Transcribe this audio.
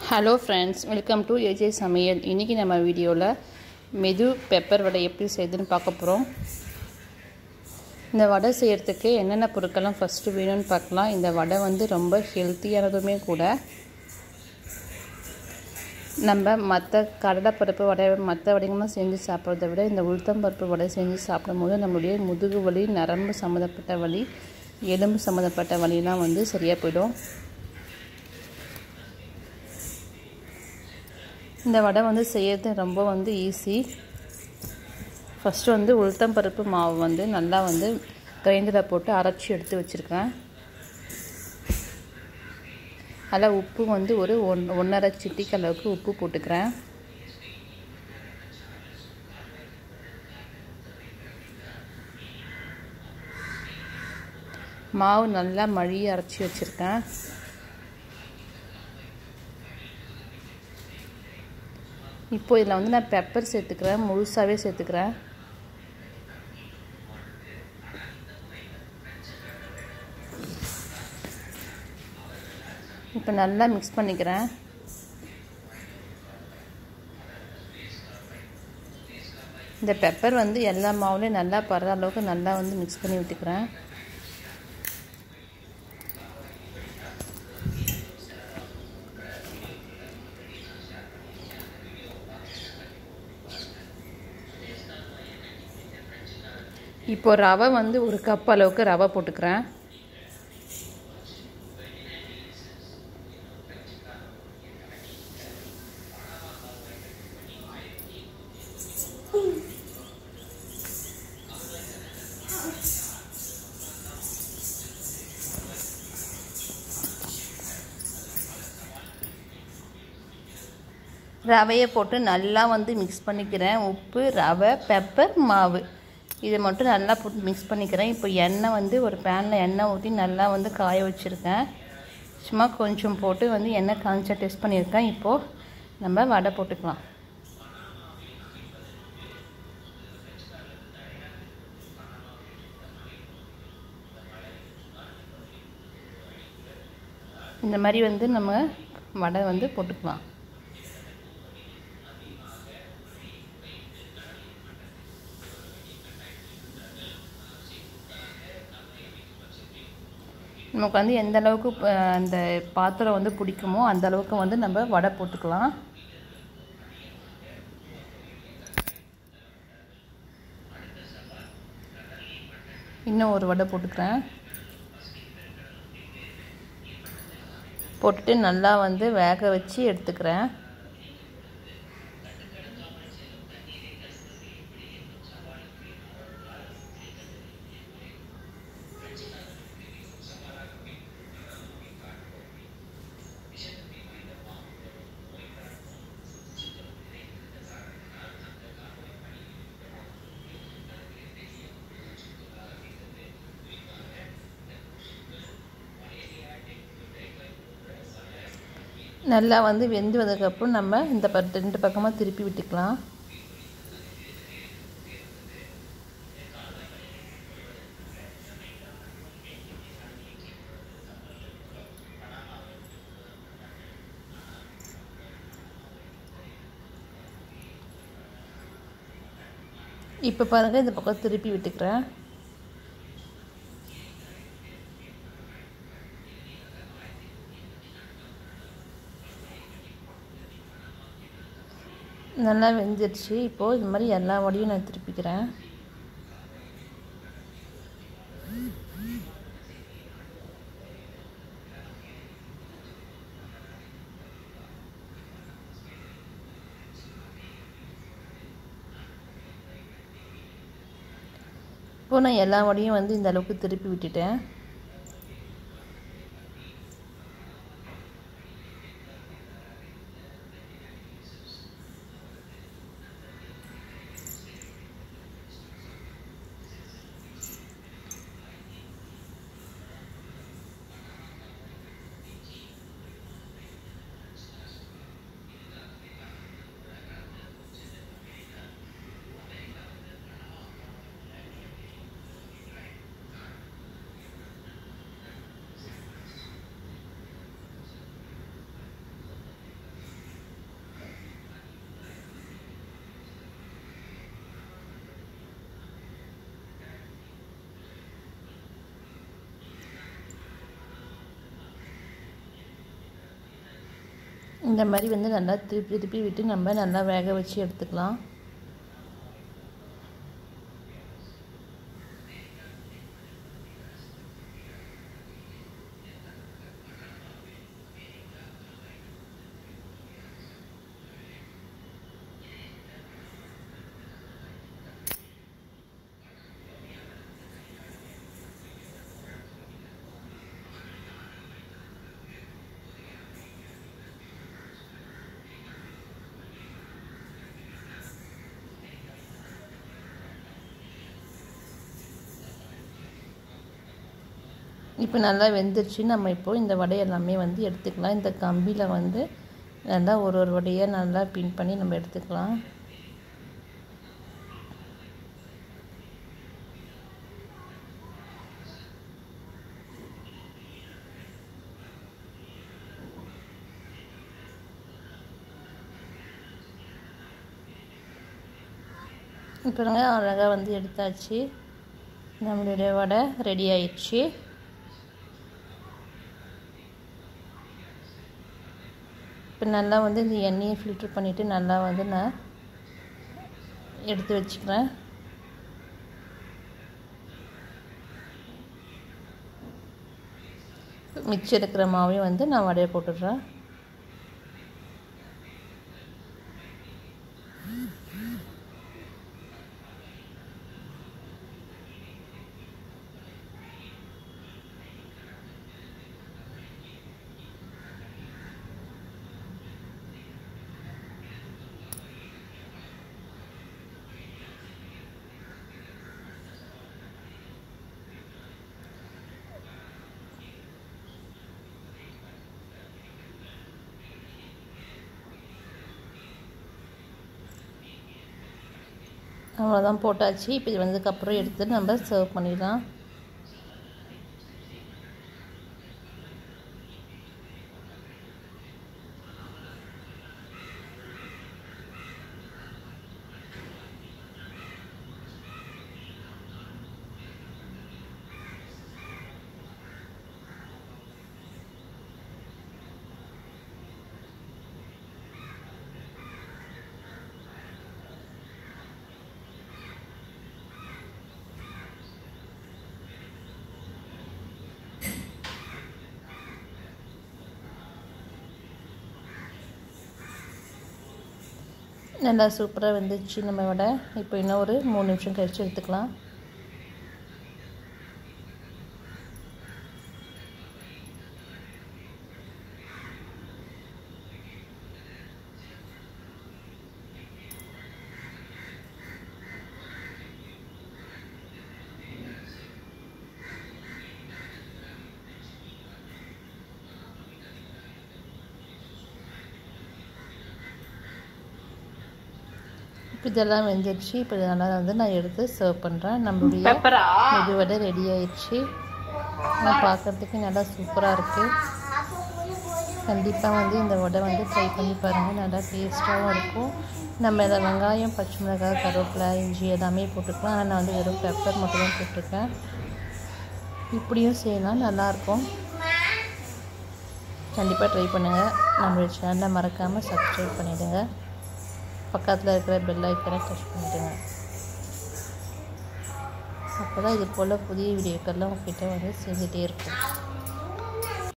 hello friends welcome to AJ சமையல் இன்றைக்கி நம்ம வீடியோவில் மெது பெப்பர் வடை எப்படி செய்யுதுன்னு பார்க்க போகிறோம் இந்த வடை செய்கிறதுக்கு என்னென்ன பொருட்கள்லாம் ஃபஸ்ட்டு வேணும்னு பார்க்கலாம் இந்த வடை வந்து ரொம்ப ஹெல்த்தியானதுமே கூட நம்ம மற்ற கடலைப்பருப்பு வடை மற்ற வடைகள்லாம் செஞ்சு சாப்பிட்றத விட இந்த உளுத்தம்பருப்பு வடை செஞ்சு சாப்பிடும்போது நம்மளுடைய முதுகு வலி நரம்பு சம்மந்தப்பட்ட வலி எலும்பு சம்மந்தப்பட்ட வலிலாம் வந்து சரியாக போயிடும் இந்த வடை வந்து செய்யறது ரொம்ப வந்து ஈஸி ஃபஸ்ட்டு வந்து உளுத்தம் பருப்பு மாவு வந்து நல்லா வந்து கிரைண்டரில் போட்டு அரைச்சி எடுத்து வச்சுருக்கேன் அதில் உப்பு வந்து ஒரு ஒன் ஒன்றரை சிட்டிக்கு அளவுக்கு உப்பு போட்டுக்கிறேன் மாவு நல்லா மழி அரைச்சி வச்சுருக்கேன் இப்போ இதில் வந்து நான் பெப்பர் சேர்த்துக்கிறேன் முழுசாகவே சேர்த்துக்கிறேன் இப்போ நல்லா மிக்ஸ் பண்ணிக்கிறேன் இந்த பெப்பர் வந்து எல்லா மாவுலேயும் நல்லா படுற அளவுக்கு நல்லா வந்து மிக்ஸ் பண்ணி விட்டுக்கிறேன் இப்போ ரவை வந்து ஒரு கப் அளவுக்கு ரவை போட்டுக்கிறேன் ரவையை போட்டு நல்லா வந்து மிக்ஸ் பண்ணிக்கிறேன் உப்பு ரவை பெப்பர் மாவு இதை மட்டும் நல்லா போட்டு மிக்ஸ் பண்ணிக்கிறேன் இப்போ எண்ணெய் வந்து ஒரு பேனில் எண்ணெய் ஊற்றி நல்லா வந்து காய வச்சுருக்கேன் சும்மா கொஞ்சம் போட்டு வந்து எண்ணெய் காய்ச்சா டெஸ்ட் பண்ணியிருக்கேன் இப்போது நம்ம வடை போட்டுக்கலாம் இந்த மாதிரி வந்து நம்ம வடை வந்து போட்டுக்கலாம் நமக்கு வந்து எந்த அளவுக்கு அந்த பாத்திரம் வந்து பிடிக்குமோ அந்த அளவுக்கு வந்து நம்ம வடை போட்டுக்கலாம் இன்னும் ஒரு வடை போட்டுக்கிறேன் போட்டுட்டு நல்லா வந்து வேக வச்சு எடுத்துக்கிறேன் நல்லா வந்து வெந்து வந்ததுக்கப்புறம் நம்ம இந்த ப ரெண்டு பக்கமாக திருப்பி விட்டுக்கலாம் இப்போ பாருங்கள் இந்த பக்கம் திருப்பி விட்டுக்கிறேன் நல்லா வெந்துருச்சு இப்போது இது மாதிரி எல்லா வடையும் நான் திருப்பிக்கிறேன் இப்போது நான் எல்லா வடையும் வந்து இந்த அளவுக்கு திருப்பி விட்டுட்டேன் இந்த மாதிரி வந்து நல்லா திருப்பி திருப்பி விட்டு நம்ம நல்லா வேக வச்சு எடுத்துக்கலாம் இப்போ நல்லா வெந்துருச்சு நம்ம இப்போ இந்த வடை எல்லாமே வந்து எடுத்துக்கலாம் இந்த கம்பியில் வந்து நல்லா ஒரு ஒரு வடையாக நல்லா பின் பண்ணி நம்ம எடுத்துக்கலாம் இப்போ நாங்கள் அழகாக வந்து எடுத்தாச்சு நம்மளுடைய வடை ரெடி ஆயிடுச்சு இப்போ நல்லா வந்து இந்த எண்ணெயை ஃபில்ட்ரு பண்ணிவிட்டு நல்லா வந்து நான் எடுத்து வச்சுக்கிறேன் மிச்சம் இருக்கிற மாவையும் வந்து நான் வடையை போட்டுடுறேன் அவ்வளோதான் போட்டாச்சு இப்போ இது வந்ததுக்கப்புறம் எடுத்து நம்ம சர்வ் பண்ணிடலாம் நல்லா சூப்பராக வெந்துச்சு நம்ம விட இப்போ இன்னும் ஒரு மூணு நிமிஷம் கழித்து எடுத்துக்கலாம் இப்போ இதெல்லாம் வெந்துருச்சு இப்போ இதெல்லாம் வந்து நான் எடுத்து சர்வ் பண்ணுறேன் நம்மளுடைய பெப்பரா மெதுவடை ரெடி ஆயிடுச்சு ஆனால் பார்க்குறதுக்கு நல்லா சூப்பராக இருக்குது கண்டிப்பாக வந்து இந்த வடை வந்து ட்ரை பண்ணி பாருங்கள் நல்லா டேஸ்ட்டாகவும் இருக்கும் நம்ம இதில் வெங்காயம் பச்சை மிளகாய் கருவேப்பிலை இஞ்சி எல்லாமே போட்டுக்கலாம் ஆனால் நான் வந்து வெறும் பெப்பர் மட்டும் தான் போட்டிருக்கேன் இப்படியும் செய்யலாம் நல்லாயிருக்கும் கண்டிப்பாக ட்ரை பண்ணுங்கள் நம்மளுடைய சேனலை மறக்காமல் சப்ஸ்கிரைப் பண்ணிவிடுங்க பக்கத்தில் இருக்கிற பெல் ஐக்கனை டச் பண்ணிவிடுங்க அப்போ தான் இது போல் புதிய வீடியோக்கள்லாம் உங்ககிட்ட வந்து செஞ்சுட்டே இருக்கும்